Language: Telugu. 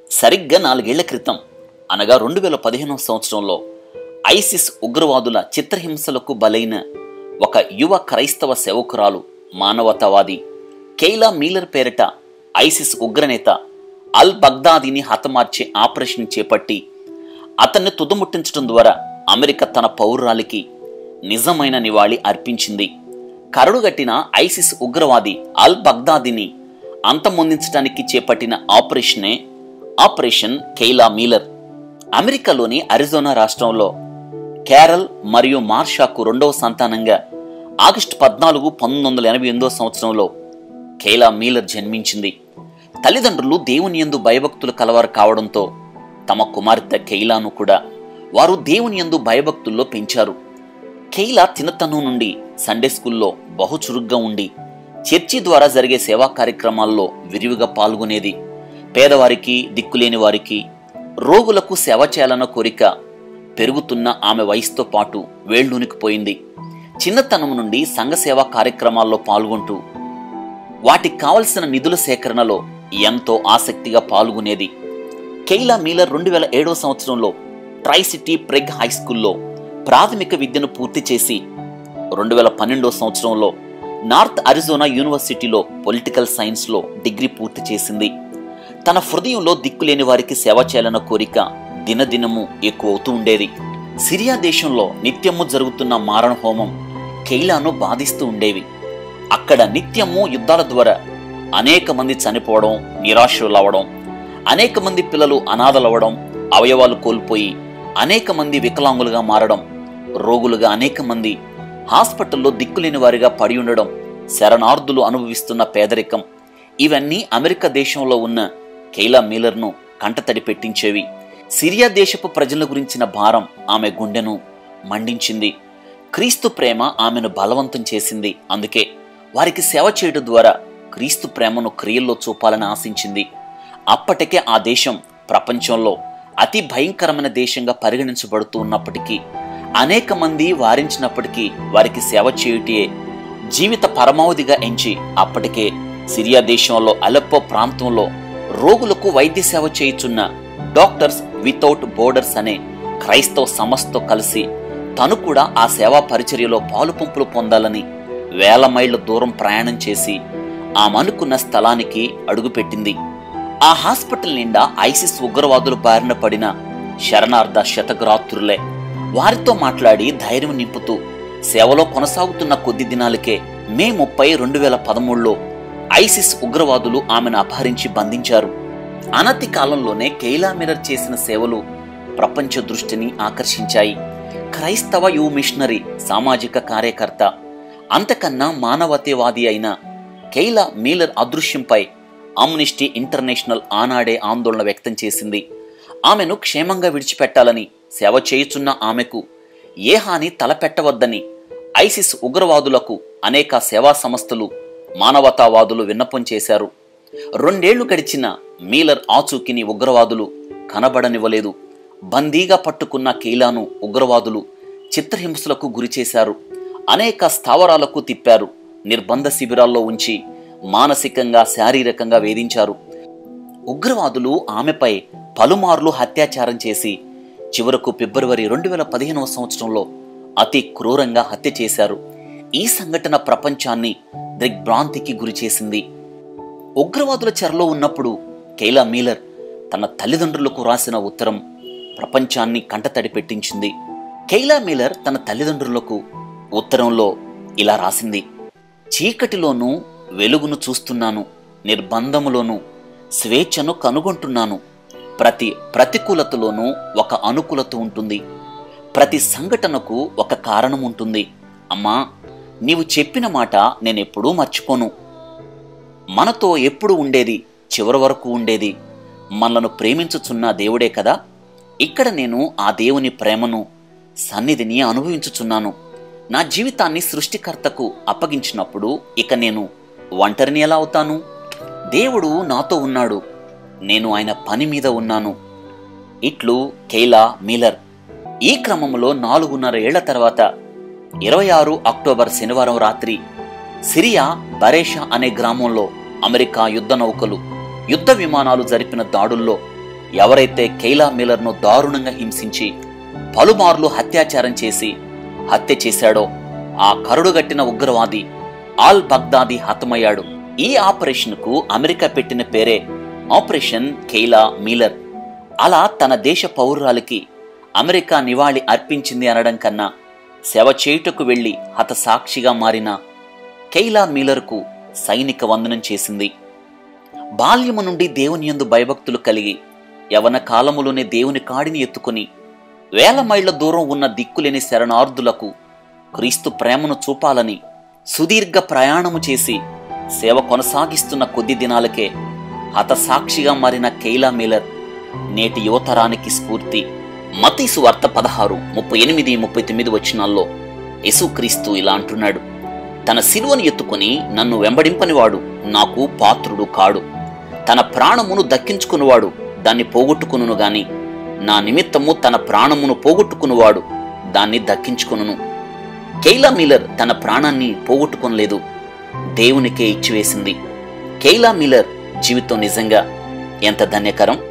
సరిగ్గా నాలుగేళ్ల క్రితం అనగా రెండు వేల పదిహేనవ సంవత్సరంలో ఐసిస్ ఉగ్రవాదుల చిత్రహింసలకు బలైన ఒక యువ క్రైస్తవ సేవకురాలు మానవతావాది కెయిలా మీలర్ పేరిట ఐసిస్ ఉగ్రనేత అల్ బగ్దాదీని హతమార్చే ఆపరేషన్ చేపట్టి అతన్ని తుదముట్టించడం ద్వారా అమెరికా తన పౌరురాలికి నిజమైన నివాళి అర్పించింది కరడుగట్టిన ఐసిస్ ఉగ్రవాది అల్ బగ్దాదిని అంతమొందించడానికి చేపట్టిన ఆపరేషనే ఆపరేషన్ కెయిలా మీలర్ అమెరికాలోని అరిజోనా రాష్ట్రంలో కేరల్ మరియు మార్షాకు రెండవ సంతానంగా ఆగస్టు పద్నాలుగు పంతొమ్మిది వందల ఎనభై ఎనిమిదో సంవత్సరంలో కేలా మీలర్ జన్మించింది తల్లిదండ్రులు దేవుని యందు భయభక్తులు కలవారు కావడంతో తమ కుమార్తె కెయిలాను కూడా వారు దేవుని యందు భయభక్తుల్లో పెంచారు కెయిలా చిన్నతనం నుండి సండే స్కూల్లో బహు చురుగ్గా ఉండి చర్చి ద్వారా జరిగే సేవా కార్యక్రమాల్లో విరివిగా పాల్గొనేది పేదవారికి దిక్కులేని వారికి రోగులకు సేవ చేయాలన్న కోరిక పెరుగుతున్న ఆమె వయసుతో పాటు వేళ్ళూనికిపోయింది చిన్నతనం నుండి సంఘ సేవా కార్యక్రమాల్లో పాల్గొంటూ వాటికి కావలసిన నిధుల సేకరణలో ఎంతో ఆసక్తిగా పాల్గొనేది కెయిలా మీలర్ రెండు వేల ఏడవ సంవత్సరంలో ట్రై సిటీ ప్రెగ్ హై స్కూల్లో ప్రాథమిక విద్యను పూర్తి చేసి రెండు వేల పన్నెండో సంవత్సరంలో నార్త్ అరిజోనా యూనివర్సిటీలో పొలిటికల్ సైన్స్లో డిగ్రీ పూర్తి చేసింది తన హృదయంలో దిక్కులేని వారికి సేవ చేయాలన్న కోరిక దినదినము ఎక్కువవుతూ ఉండేది సిరియా దేశంలో నిత్యము జరుగుతున్న మారణ హోమం కెయిలాను బాధిస్తూ ఉండేవి అక్కడ నిత్యము యుద్ధాల ద్వారా అనేక మంది చనిపోవడం నిరాశలవడం అనేక మంది పిల్లలు అనాథలవ్వడం అవయవాలు కోల్పోయి అనేక మంది వికలాంగులుగా మారడం రోగులుగా అనేక మంది హాస్పిటల్లో దిక్కులేని వారిగా పడి ఉండడం శరణార్థులు అనుభవిస్తున్న పేదరికం ఇవన్నీ అమెరికా దేశంలో ఉన్న కెయిలా మీలర్ను కంటతడి పెట్టించేవి సిరియా దేశపు ప్రజల గురించిన భారం ఆమె గుండెను మండించింది క్రీస్తు ప్రేమ ఆమెను బలవంతం చేసింది అందుకే వారికి సేవ చేయడం ద్వారా క్రీస్తు ప్రేమను క్రియల్లో చూపాలని ఆశించింది అప్పటికే ఆ దేశం ప్రపంచంలో అతి భయంకరమైన దేశంగా పరిగణించబడుతూ ఉన్నప్పటికీ అనేక మంది వారించినప్పటికీ వారికి సేవ చేయుటే జీవిత పరమావధిగా ఎంచి అప్పటికే సిరియా దేశంలో అలెప్పో ప్రాంతంలో రోగులకు వైద్య సేవ చేయుచున్న డాక్టర్స్ వితౌట్ బోర్డర్స్ అనే క్రైస్తవ సంస్థతో కలిసి తను కూడా ఆ సేవా పరిచర్యలో పాలు పంపులు పొందాలని వేల మైళ్ళ దూరం ప్రయాణం చేసి ఆమె అనుకున్న స్థలానికి అడుగుపెట్టింది ఆ హాస్పిటల్ నిండా ఐసిస్ ఉగ్రవాదులు బారిన పడిన శరణార్థ శతగ్రాత్రులే వారితో మాట్లాడి ధైర్యం నింపుతూ సేవలో కొనసాగుతున్న కొద్ది దినాలకే మే ముప్పై రెండు వేల పదమూడులో ఐసిస్ ఉగ్రవాదులు ఆమెను అపహరించి బంధించారు అనతి కాలంలోనే కెయిలా మిరర్ చేసిన సేవలు ప్రపంచ దృష్టిని ఆకర్షించాయి క్రైస్తవ యు మిషనరీ సామాజిక కార్యకర్త అంతకన్నా మానవతావాది అయిన కెయిలా మీలర్ అదృశ్యంపై అమ్నిస్టీ ఇంటర్నేషనల్ ఆనాడే ఆందోళన వ్యక్తం చేసింది ఆమెను క్షేమంగా విడిచిపెట్టాలని సేవ చేయుచున్న ఆమెకు ఏ హాని తలపెట్టవద్దని ఐసిస్ ఉగ్రవాదులకు అనేక సేవా సంస్థలు మానవతావాదులు విన్నపం చేశారు రెండేళ్లు గడిచిన మీలర్ ఆచూకిని ఉగ్రవాదులు కనబడనివ్వలేదు బందీగా పట్టుకున్న కీలాను ఉగ్రవాదులు చిత్రహింసలకు గురిచేశారు అనేక స్థావరాలకు తిప్పారు నిర్బంధ శిబిరాల్లో ఉంచి మానసికంగా శారీరకంగా వేధించారు ఉగ్రవాదులు ఆమెపై పలుమార్లు అత్యాచారం చేసి చివరకు ఫిబ్రవరి రెండు వేల పదిహేనవ సంవత్సరంలో అతి క్రూరంగా హత్య చేశారు ఈ సంఘటన ప్రపంచాన్ని దిగ్భ్రాంతికి గురిచేసింది ఉగ్రవాదుల చెరలో ఉన్నప్పుడు కైలా మీలర్ తన తల్లిదండ్రులకు రాసిన ఉత్తరం ప్రపంచాన్ని కంటతడి పెట్టించింది కైలా మీలర్ తన తల్లిదండ్రులకు ఉత్తరంలో ఇలా రాసింది చీకటిలోనూ వెలుగును చూస్తున్నాను నిర్బంధములోనూ స్వేచ్ఛను కనుగొంటున్నాను ప్రతి ప్రతికూలతలోనూ ఒక అనుకూలత ఉంటుంది ప్రతి సంఘటనకు ఒక కారణం ఉంటుంది అమ్మా నీవు చెప్పిన మాట నేనెప్పుడూ మర్చిపోను మనతో ఎప్పుడు ఉండేది చివరి వరకు ఉండేది మనలను ప్రేమించుచున్న దేవుడే కదా ఇక్కడ నేను ఆ దేవుని ప్రేమను సన్నిధిని అనుభవించుచున్నాను నా జీవితాన్ని సృష్టికర్తకు అప్పగించినప్పుడు ఇక నేను ఒంటరిని ఎలా అవుతాను దేవుడు నాతో ఉన్నాడు నేను ఆయన పని మీద ఉన్నాను ఇట్లు కేలా మిల్లర్ ఈ క్రమంలో నాలుగున్నర ఏళ్ల తర్వాత ఇరవై ఆరు అక్టోబర్ శనివారం రాత్రి సిరియా బరేషా అనే గ్రామంలో అమెరికా యుద్ధ నౌకలు యుద్ధ విమానాలు జరిపిన దాడుల్లో ఎవరైతే కైలా మిల్లర్ను దారుణంగా హింసించి పలుమార్లు అత్యాచారం చేసి హత్య చేశాడో ఆ కరుడుగట్టిన ఉగ్రవాది ఆల్ బగ్దాది హతమయ్యాడు ఈ ఆపరేషన్కు అమెరికా పెట్టిన పేరే ఆపరేషన్ కెయిలా మీలర్ అలా తన దేశ పౌరురాలికి అమెరికా నివాళి అర్పించింది అనడం కన్నా సేవ చేయుటకు వెళ్లి హతసాక్షిగా మారిన కెయిలా మీలర్కు సైనిక వందనం చేసింది బాల్యము నుండి దేవుని యందు భయభక్తులు కలిగి యవన కాలములోనే దేవుని కాడిని ఎత్తుకుని వేల మైళ్ళ దూరం ఉన్న దిక్కులేని శరణార్థులకు క్రీస్తు ప్రేమను చూపాలని సుదీర్ఘ ప్రయాణము చేసి సేవ కొనసాగిస్తున్న కొద్ది దినాలకే హతసాక్షిగా మారిన కెయిలా మిల్లర్ నేటి యువతరానికి స్ఫూర్తి మతీసు వార్త పదహారు ముప్పై ఎనిమిది ముప్పై తొమ్మిది వచనాల్లో యేసుక్రీస్తు ఇలా అంటున్నాడు తన సిలువను ఎత్తుకుని నన్ను వెంబడింపనివాడు నాకు పాత్రుడు కాడు తన ప్రాణమును దక్కించుకునివాడు దాన్ని పోగొట్టుకును గాని నా నిమిత్తము తన ప్రాణమును పోగొట్టుకునివాడు దాన్ని దక్కించుకును కెయిలా మిల్లర్ తన ప్రాణాన్ని పోగొట్టుకొనలేదు దేవునికే ఇచ్చివేసింది కెయిలా మిల్లర్ జీవితం నిజంగా ఎంత ధన్యకరం